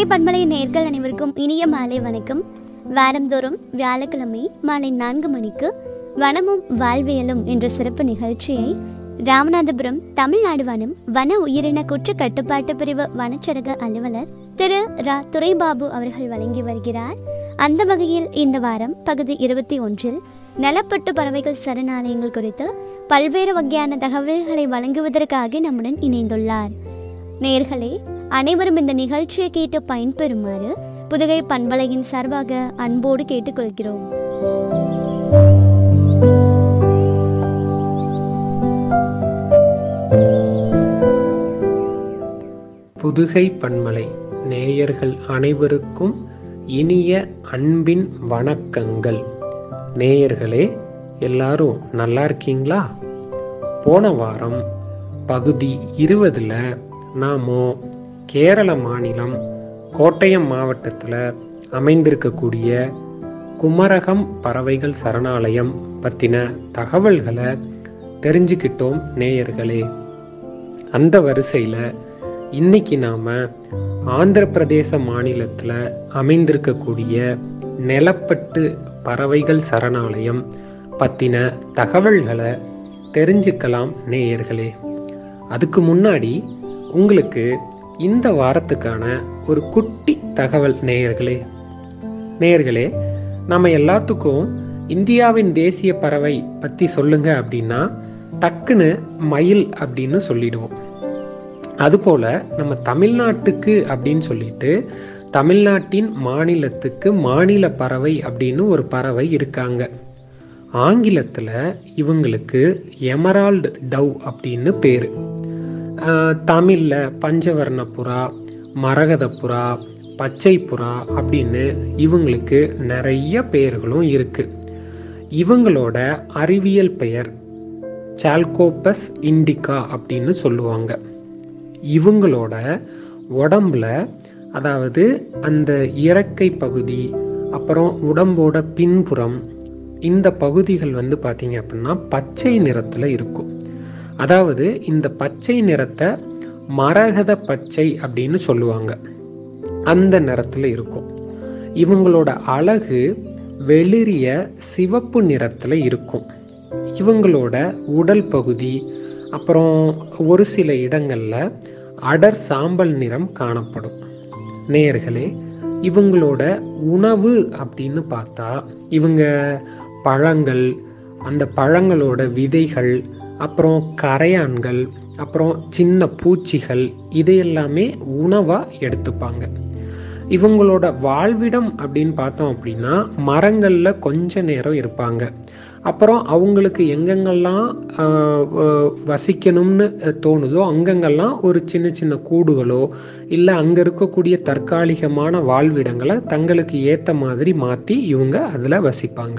பண்பலை நேர்கள் அனைவருக்கும் இனிய மாலை வணக்கம் வாரந்தோறும் வியாழக்கிழமை மாலை நான்கு மணிக்கு வனமும் வாழ்வியலும் என்ற சிறப்பு நிகழ்ச்சியை ராமநாதபுரம் தமிழ்நாடு வனம் வன உயிரின குற்ற கட்டுப்பாட்டு பிரிவு வனச்சரக அலுவலர் திரு ரா துரைபாபு அவர்கள் வழங்கி வருகிறார் அந்த வகையில் இந்த வாரம் பகுதி இருபத்தி ஒன்றில் நலப்பட்டு பறவைகள் சரணாலயங்கள் குறித்து பல்வேறு வகையான தகவல்களை வழங்குவதற்காக நம்முடன் இணைந்துள்ளார் நேர்களே அனைவரும் இந்த நிகழ்ச்சியை கேட்டு பயன்பெறுமாறு புதுகை பண்பலையின் சார்பாக அன்போடு கேட்டுக்கொள்கிறோம் புதுகை பன்மலை நேயர்கள் அனைவருக்கும் இனிய அன்பின் வணக்கங்கள் நேயர்களே எல்லாரும் நல்லா இருக்கீங்களா போன வாரம் பகுதி இருபதில் நாமோ கேரள மாநிலம் கோட்டயம் மாவட்டத்தில் அமைந்திருக்கக்கூடிய குமரகம் பறவைகள் சரணாலயம் பற்றின தகவல்களை தெரிஞ்சுக்கிட்டோம் நேயர்களே அந்த வரிசையில் இன்னைக்கு நாம ஆந்திர பிரதேச மாநிலத்தில் அமைந்திருக்கக்கூடிய நிலப்பட்டு பறவைகள் சரணாலயம் பற்றின தகவல்களை தெரிஞ்சுக்கலாம் நேயர்களே அதுக்கு முன்னாடி உங்களுக்கு இந்த வாரத்துக்கான ஒரு குட்டி தகவல் நேயர்களே நேயர்களே நம்ம எல்லாத்துக்கும் இந்தியாவின் தேசிய பறவை பற்றி சொல்லுங்க அப்படின்னா டக்குன்னு மயில் அப்படின்னு சொல்லிடுவோம் அதுபோல நம்ம தமிழ்நாட்டுக்கு அப்படின்னு சொல்லிட்டு தமிழ்நாட்டின் மாநிலத்துக்கு மாநில பறவை அப்படின்னு ஒரு பறவை இருக்காங்க ஆங்கிலத்தில் இவங்களுக்கு எமரால்டு டவ் அப்படின்னு பேர் தமிழில் பஞ்சவர்ண புறா மரகத புறா பச்சை புறா அப்படின்னு இவங்களுக்கு நிறைய பெயர்களும் இருக்கு இவங்களோட அறிவியல் பெயர் சால்கோபஸ் இண்டிகா அப்படின்னு சொல்லுவாங்க இவங்களோட உடம்புல அதாவது அந்த இறக்கை பகுதி அப்புறம் உடம்போட பின்புறம் இந்த பகுதிகள் வந்து பார்த்தீங்க அப்படின்னா பச்சை நிறத்தில் இருக்கும் அதாவது இந்த பச்சை நிறத்தை மரகத பச்சை அப்படின்னு சொல்லுவாங்க அந்த நிறத்தில் இருக்கும் இவங்களோட அழகு வெளிரிய சிவப்பு நிறத்தில் இருக்கும் இவங்களோட உடல் பகுதி அப்புறம் ஒரு சில இடங்களில் அடர் சாம்பல் நிறம் காணப்படும் நேயர்களே இவங்களோட உணவு அப்படின்னு பார்த்தா இவங்க பழங்கள் அந்த பழங்களோட விதைகள் அப்புறம் கரையான்கள் அப்புறம் சின்ன பூச்சிகள் இதையெல்லாமே உணவாக எடுத்துப்பாங்க இவங்களோட வாழ்விடம் அப்படின்னு பார்த்தோம் அப்படின்னா மரங்களில் கொஞ்ச நேரம் இருப்பாங்க அப்புறம் அவங்களுக்கு எங்கெங்கெல்லாம் வசிக்கணும்னு தோணுதோ அங்கங்கெல்லாம் ஒரு சின்ன சின்ன கூடுகளோ இல்லை அங்கே இருக்கக்கூடிய தற்காலிகமான வாழ்விடங்களை தங்களுக்கு ஏற்ற மாதிரி மாற்றி இவங்க அதில் வசிப்பாங்க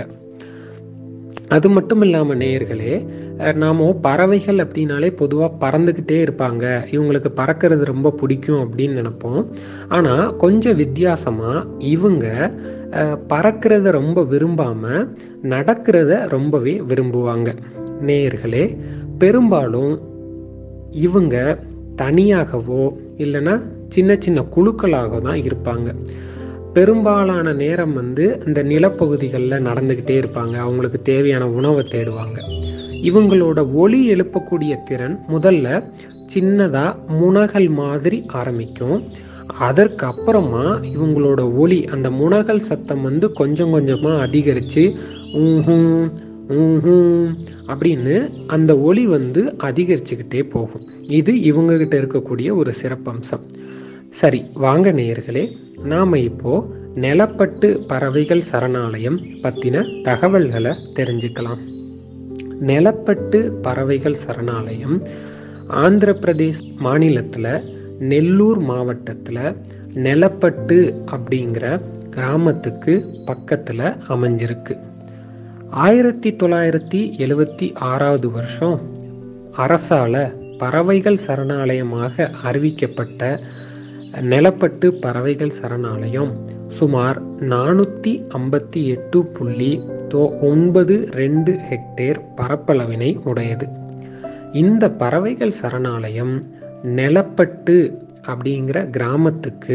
அது மட்டும் இல்லாமல் நேயர்களே நாம் பறவைகள் அப்படின்னாலே பொதுவாக பறந்துக்கிட்டே இருப்பாங்க இவங்களுக்கு பறக்கிறது ரொம்ப பிடிக்கும் அப்படின்னு நினைப்போம் ஆனால் கொஞ்சம் வித்தியாசமாக இவங்க பறக்கிறத ரொம்ப விரும்பாமல் நடக்கிறத ரொம்பவே விரும்புவாங்க நேயர்களே பெரும்பாலும் இவங்க தனியாகவோ இல்லைன்னா சின்ன சின்ன குழுக்களாக தான் இருப்பாங்க பெரும்பாலான நேரம் வந்து இந்த நிலப்பகுதிகளில் நடந்துக்கிட்டே இருப்பாங்க அவங்களுக்கு தேவையான உணவை தேடுவாங்க இவங்களோட ஒளி எழுப்பக்கூடிய திறன் முதல்ல சின்னதாக முனகல் மாதிரி ஆரம்பிக்கும் அதற்கு அப்புறமா இவங்களோட ஒளி அந்த முனகல் சத்தம் வந்து கொஞ்சம் கொஞ்சமாக அதிகரித்து ஊஹூம் ஊஹூம் அப்படின்னு அந்த ஒளி வந்து அதிகரிச்சுக்கிட்டே போகும் இது இவங்ககிட்ட இருக்கக்கூடிய ஒரு சிறப்பம்சம் சரி வாங்க நேயர்களே நாம் இப்போ நிலப்பட்டு பறவைகள் சரணாலயம் பற்றின தகவல்களை தெரிஞ்சுக்கலாம் நிலப்பட்டு பறவைகள் சரணாலயம் ஆந்திர பிரதேஷ் மாநிலத்தில் நெல்லூர் மாவட்டத்தில் நிலப்பட்டு அப்படிங்கிற கிராமத்துக்கு பக்கத்தில் அமைஞ்சிருக்கு ஆயிரத்தி தொள்ளாயிரத்தி எழுவத்தி ஆறாவது வருஷம் அரசால பறவைகள் சரணாலயமாக அறிவிக்கப்பட்ட நிலப்பட்டு பறவைகள் சரணாலயம் சுமார் நானூற்றி ஐம்பத்தி எட்டு புள்ளி தோ ஒன்பது ரெண்டு ஹெக்டேர் பரப்பளவினை உடையது இந்த பறவைகள் சரணாலயம் நிலப்பட்டு அப்படிங்கிற கிராமத்துக்கு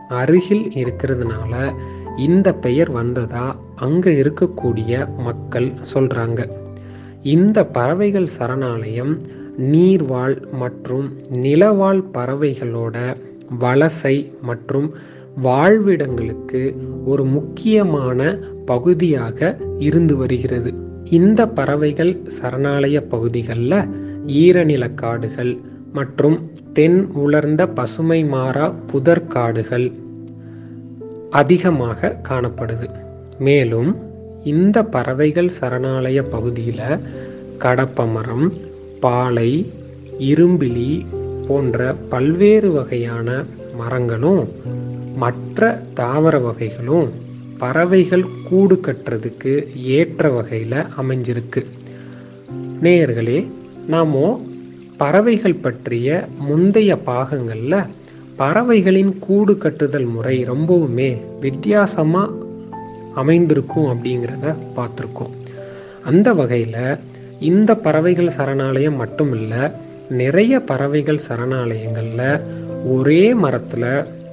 அருகில் இருக்கிறதுனால இந்த பெயர் வந்ததா அங்க இருக்கக்கூடிய மக்கள் சொல்றாங்க இந்த பறவைகள் சரணாலயம் நீர்வாழ் மற்றும் நிலவாழ் பறவைகளோட வலசை மற்றும் வாழ்விடங்களுக்கு ஒரு முக்கியமான பகுதியாக இருந்து வருகிறது இந்த பறவைகள் சரணாலய பகுதிகளில் ஈரநில காடுகள் மற்றும் தென் உலர்ந்த பசுமை மாறா புதற்காடுகள் அதிகமாக காணப்படுது மேலும் இந்த பறவைகள் சரணாலய பகுதியில் கடப்பமரம் பாலை இரும்பிலி போன்ற பல்வேறு வகையான மரங்களும் மற்ற தாவர வகைகளும் பறவைகள் கூடு கட்டுறதுக்கு ஏற்ற வகையில் அமைஞ்சிருக்கு நேயர்களே நாமோ பறவைகள் பற்றிய முந்தைய பாகங்களில் பறவைகளின் கூடு கட்டுதல் முறை ரொம்பவுமே வித்தியாசமாக அமைந்திருக்கும் அப்படிங்கிறத பார்த்துருக்கோம் அந்த வகையில் இந்த பறவைகள் சரணாலயம் மட்டும் இல்லை நிறைய பறவைகள் சரணாலயங்களில் ஒரே மரத்தில்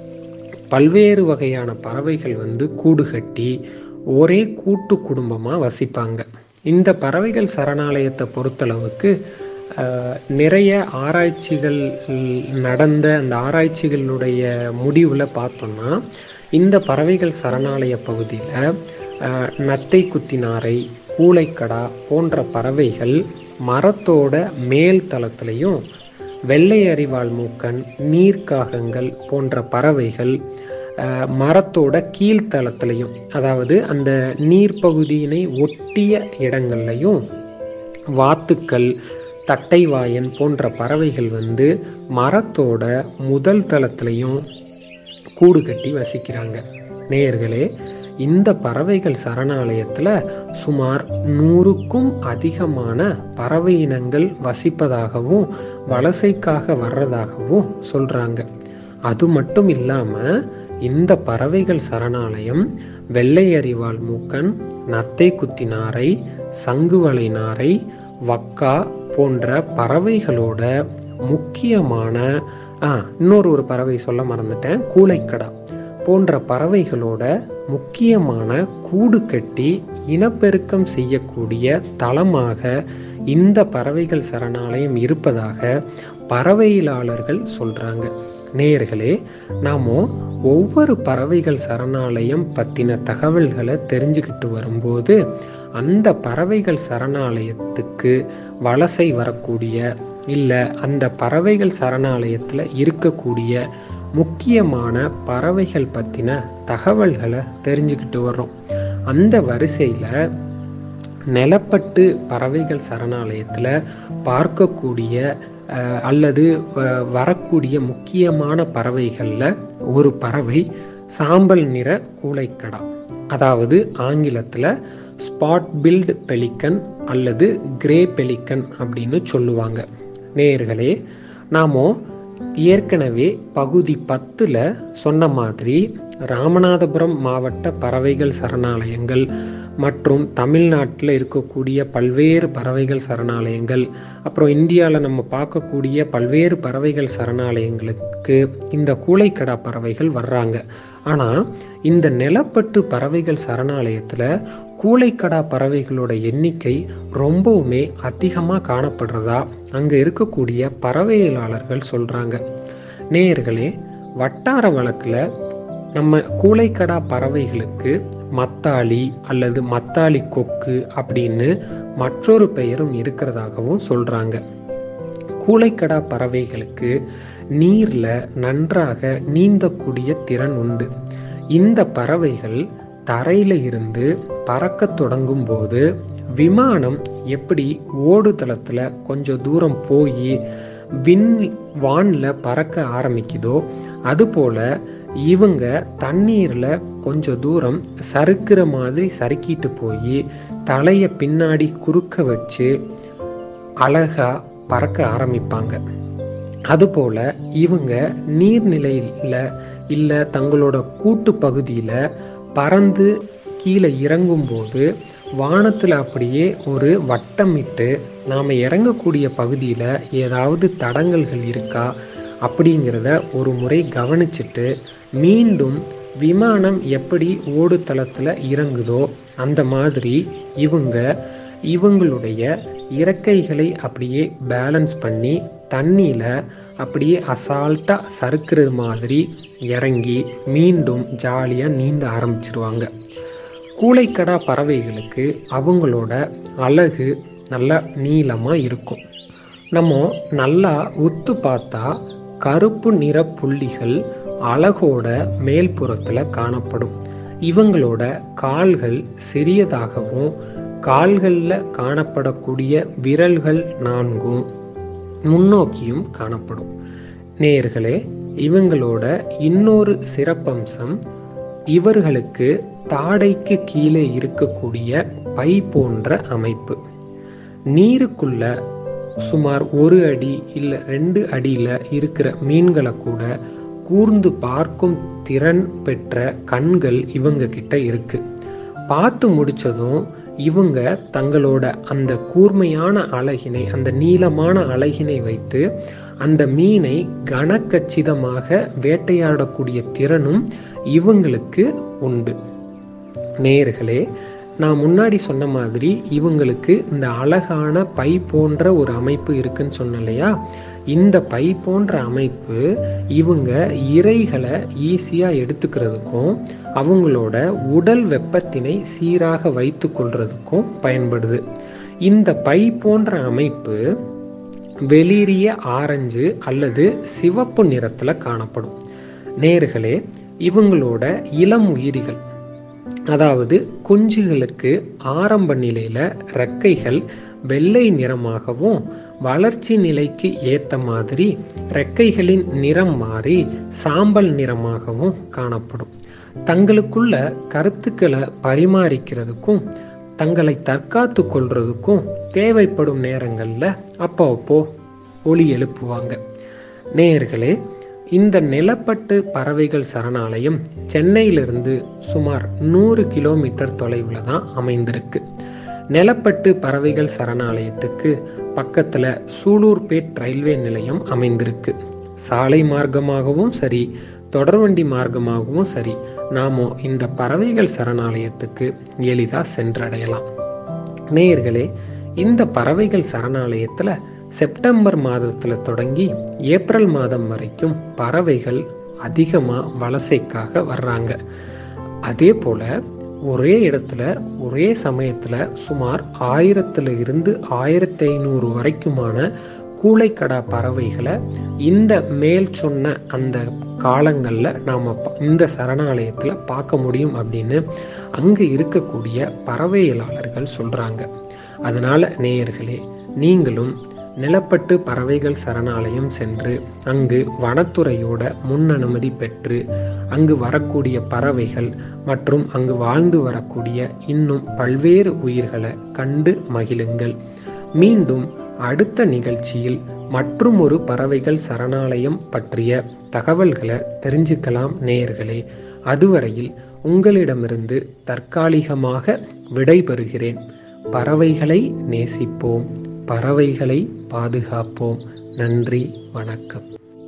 பல்வேறு வகையான பறவைகள் வந்து கூடு கட்டி ஒரே கூட்டு குடும்பமாக வசிப்பாங்க இந்த பறவைகள் சரணாலயத்தை பொறுத்தளவுக்கு அஹ், நிறைய ஆராய்ச்சிகள் நடந்த அந்த ஆராய்ச்சிகளுடைய முடிவில் பார்த்தோம்னா இந்த பறவைகள் சரணாலய பகுதியில் நத்தை குத்தினாரை கூளைக்கடா போன்ற பறவைகள் மரத்தோட மேல் தளத்திலையும் வெள்ளை அரிவாள் மூக்கன் நீர்க்காகங்கள் போன்ற பறவைகள் அஹ், மரத்தோட கீழ்த்தளத்திலையும் அதாவது அந்த நீர்ப்பகுதியினை ஒட்டிய இடங்கள்லையும் வாத்துக்கள் தட்டைவாயன் போன்ற பறவைகள் வந்து மரத்தோட முதல் தளத்திலையும் கூடு கட்டி வசிக்கிறாங்க நேயர்களே இந்த பறவைகள் சரணாலயத்தில் சுமார் நூறுக்கும் அதிகமான பறவை இனங்கள் வசிப்பதாகவும் வலசைக்காக வர்றதாகவும் சொல்கிறாங்க அது மட்டும் இல்லாமல் இந்த பறவைகள் சரணாலயம் வெள்ளை அரிவாள் மூக்கன் நத்தை குத்தி நாரை சங்குவளை நாரை வக்கா போன்ற பறவைகளோட முக்கியமான ஆ இன்னொரு ஒரு பறவை சொல்ல மறந்துட்டேன் கூளைக்கடா போன்ற பறவைகளோட முக்கியமான கூடு கட்டி இனப்பெருக்கம் செய்யக்கூடிய தளமாக இந்த பறவைகள் சரணாலயம் இருப்பதாக பறவையியலாளர்கள் சொல்றாங்க நேயர்களே நாமோ ஒவ்வொரு பறவைகள் சரணாலயம் பற்றின தகவல்களை தெரிஞ்சுக்கிட்டு வரும்போது அந்த பறவைகள் சரணாலயத்துக்கு வலசை வரக்கூடிய இல்லை அந்த பறவைகள் சரணாலயத்தில் இருக்கக்கூடிய முக்கியமான பறவைகள் பற்றின தகவல்களை தெரிஞ்சுக்கிட்டு வர்றோம் அந்த வரிசையில் நிலப்பட்டு பறவைகள் சரணாலயத்தில் பார்க்கக்கூடிய அஹ், அல்லது அஹ், வரக்கூடிய முக்கியமான பறவைகளில் ஒரு பறவை சாம்பல் நிற கூளைக்கடா அதாவது ஆங்கிலத்தில் ஸ்பாட் பில்டு பெலிக்கன் அல்லது கிரே பெலிக்கன் அப்படின்னு சொல்லுவாங்க நேயர்களே நாமோ ஏற்கனவே பகுதி பத்தில் சொன்ன மாதிரி ராமநாதபுரம் மாவட்ட பறவைகள் சரணாலயங்கள் மற்றும் தமிழ்நாட்டில் இருக்கக்கூடிய பல்வேறு பறவைகள் சரணாலயங்கள் அப்புறம் இந்தியாவில் நம்ம பார்க்கக்கூடிய பல்வேறு பறவைகள் சரணாலயங்களுக்கு இந்த கூளைக்கடா பறவைகள் வர்றாங்க ஆனால் இந்த நிலப்பட்டு பறவைகள் சரணாலயத்தில் கூளைக்கடா பறவைகளோட எண்ணிக்கை ரொம்பவுமே அதிகமாக காணப்படுறதா அங்கே இருக்கக்கூடிய பறவையியலாளர்கள் சொல்கிறாங்க நேயர்களே வட்டார வழக்கில் நம்ம கூளைக்கடா பறவைகளுக்கு மத்தாளி அல்லது மத்தாளி கொக்கு அப்படின்னு மற்றொரு பெயரும் இருக்கிறதாகவும் சொல்கிறாங்க கூளைக்கடா பறவைகளுக்கு நீரில் நன்றாக நீந்தக்கூடிய திறன் உண்டு இந்த பறவைகள் தரையில இருந்து பறக்க தொடங்கும் போது விமானம் எப்படி ஓடுதளத்தில் கொஞ்சம் தூரம் போய் விண் வானில் பறக்க ஆரம்பிக்குதோ அதுபோல இவங்க தண்ணீரில் கொஞ்சம் தூரம் சறுக்கிற மாதிரி சறுக்கிட்டு போய் தலையை பின்னாடி குறுக்க வச்சு அழகா பறக்க ஆரம்பிப்பாங்க அதுபோல இவங்க நீர்நிலையில் இல்லை தங்களோட கூட்டு பகுதியில் பறந்து கீழே இறங்கும்போது வானத்தில் அப்படியே ஒரு வட்டமிட்டு நாம் இறங்கக்கூடிய பகுதியில் ஏதாவது தடங்கல்கள் இருக்கா அப்படிங்கிறத ஒரு முறை கவனிச்சுட்டு மீண்டும் விமானம் எப்படி ஓடுதளத்தில் இறங்குதோ அந்த மாதிரி இவங்க இவங்களுடைய இறக்கைகளை அப்படியே பேலன்ஸ் பண்ணி தண்ணியில் அப்படியே அசால்ட்டாக சறுக்கிறது மாதிரி இறங்கி மீண்டும் ஜாலியாக நீந்த ஆரம்பிச்சிருவாங்க கூளைக்கடா பறவைகளுக்கு அவங்களோட அழகு நல்லா நீளமாக இருக்கும் நம்ம நல்லா உத்து பார்த்தா கருப்பு நிற புள்ளிகள் அழகோட மேல்புறத்தில் காணப்படும் இவங்களோட கால்கள் சிறியதாகவும் கால்களில் காணப்படக்கூடிய விரல்கள் நான்கும் முன்னோக்கியும் காணப்படும் நேர்களே இவங்களோட இன்னொரு சிறப்பம்சம் இவர்களுக்கு தாடைக்கு கீழே இருக்கக்கூடிய பை போன்ற அமைப்பு நீருக்குள்ள சுமார் ஒரு அடி இல்லை ரெண்டு அடியில் இருக்கிற மீன்களை கூட கூர்ந்து பார்க்கும் திறன் பெற்ற கண்கள் இவங்க கிட்ட இருக்கு பார்த்து முடிச்சதும் இவங்க தங்களோட அந்த கூர்மையான அழகினை அந்த நீளமான அழகினை வைத்து அந்த மீனை கனக்கச்சிதமாக வேட்டையாடக்கூடிய திறனும் இவங்களுக்கு உண்டு நேர்களே நான் முன்னாடி சொன்ன மாதிரி இவங்களுக்கு இந்த அழகான பை போன்ற ஒரு அமைப்பு இருக்குன்னு சொன்னேன் இல்லையா இந்த பை போன்ற அமைப்பு இவங்க இறைகளை ஈஸியாக எடுத்துக்கிறதுக்கும் அவங்களோட உடல் வெப்பத்தினை சீராக வைத்து கொள்றதுக்கும் பயன்படுது இந்த பை போன்ற அமைப்பு வெளிரிய ஆரஞ்சு அல்லது சிவப்பு நிறத்தில் காணப்படும் நேர்களே இவங்களோட இளம் உயிரிகள் அதாவது குஞ்சுகளுக்கு ஆரம்ப நிலையில ரெக்கைகள் வெள்ளை நிறமாகவும் வளர்ச்சி நிலைக்கு ஏத்த மாதிரி ரெக்கைகளின் நிறம் மாறி சாம்பல் நிறமாகவும் காணப்படும் தங்களுக்குள்ள கருத்துக்களை பரிமாறிக்கிறதுக்கும் தங்களை தற்காத்து கொள்றதுக்கும் தேவைப்படும் நேரங்களில் அப்போ அப்போ ஒளி எழுப்புவாங்க நேயர்களே இந்த நிலப்பட்டு பறவைகள் சரணாலயம் சென்னையிலிருந்து சுமார் நூறு கிலோமீட்டர் தொலைவில் தான் அமைந்திருக்கு நிலப்பட்டு பறவைகள் சரணாலயத்துக்கு பக்கத்தில் சூலூர்பேட் ரயில்வே நிலையம் அமைந்திருக்கு சாலை மார்க்கமாகவும் சரி தொடர்வண்டி மார்க்கமாகவும் சரி நாமோ இந்த பறவைகள் சரணாலயத்துக்கு எளிதாக சென்றடையலாம் நேயர்களே இந்த பறவைகள் சரணாலயத்தில் செப்டம்பர் மாதத்தில் தொடங்கி ஏப்ரல் மாதம் வரைக்கும் பறவைகள் அதிகமாக வலசைக்காக வர்றாங்க அதே போல் ஒரே இடத்துல ஒரே சமயத்தில் சுமார் ஆயிரத்துல இருந்து ஆயிரத்தி ஐநூறு வரைக்குமான கூளைக்கடா பறவைகளை இந்த மேல் சொன்ன அந்த காலங்களில் நாம் இந்த சரணாலயத்தில் பார்க்க முடியும் அப்படின்னு அங்கே இருக்கக்கூடிய பறவையலாளர்கள் சொல்கிறாங்க அதனால் நேயர்களே நீங்களும் நிலப்பட்டு பறவைகள் சரணாலயம் சென்று அங்கு வனத்துறையோட முன் அனுமதி பெற்று அங்கு வரக்கூடிய பறவைகள் மற்றும் அங்கு வாழ்ந்து வரக்கூடிய இன்னும் பல்வேறு உயிர்களை கண்டு மகிழுங்கள் மீண்டும் அடுத்த நிகழ்ச்சியில் மற்றும் ஒரு பறவைகள் சரணாலயம் பற்றிய தகவல்களை தெரிஞ்சுக்கலாம் நேயர்களே அதுவரையில் உங்களிடமிருந்து தற்காலிகமாக விடைபெறுகிறேன் பறவைகளை நேசிப்போம் பறவைகளை பாதுகாப்போம் நன்றி வணக்கம்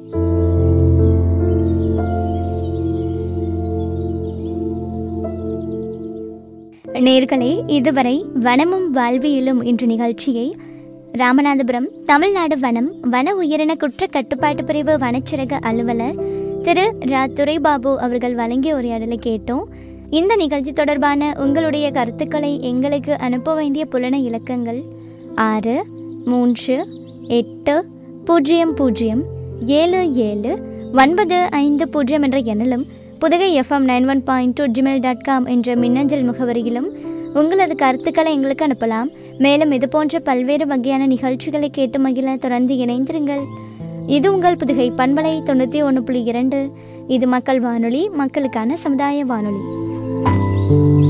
நேர்களே இதுவரை வனமும் வாழ்வியலும் என்ற நிகழ்ச்சியை ராமநாதபுரம் தமிழ்நாடு வனம் வன உயிரின குற்ற கட்டுப்பாட்டு பிரிவு வனச்சிறக அலுவலர் திரு ரா துரைபாபு அவர்கள் வழங்கிய உரையாடலை கேட்டோம் இந்த நிகழ்ச்சி தொடர்பான உங்களுடைய கருத்துக்களை எங்களுக்கு அனுப்ப வேண்டிய புலன இலக்கங்கள் ஆறு மூன்று எட்டு பூஜ்ஜியம் பூஜ்ஜியம் ஏழு ஏழு ஒன்பது ஐந்து பூஜ்ஜியம் என்ற எண்ணிலும் Pudukai FM nine one point two Gmail dot com என்ற மின்னஞ்சல் முகவரியிலும் உங்களது கருத்துக்களை எங்களுக்கு அனுப்பலாம் மேலும் இது போன்ற பல்வேறு வகையான நிகழ்ச்சிகளை கேட்டு மகிழ தொடர்ந்து இணைந்திருங்கள் இது உங்கள் புதுகை பண்பலை தொண்ணூற்றி ஒன்று புள்ளி இரண்டு இது மக்கள் வானொலி மக்களுக்கான சமுதாய வானொலி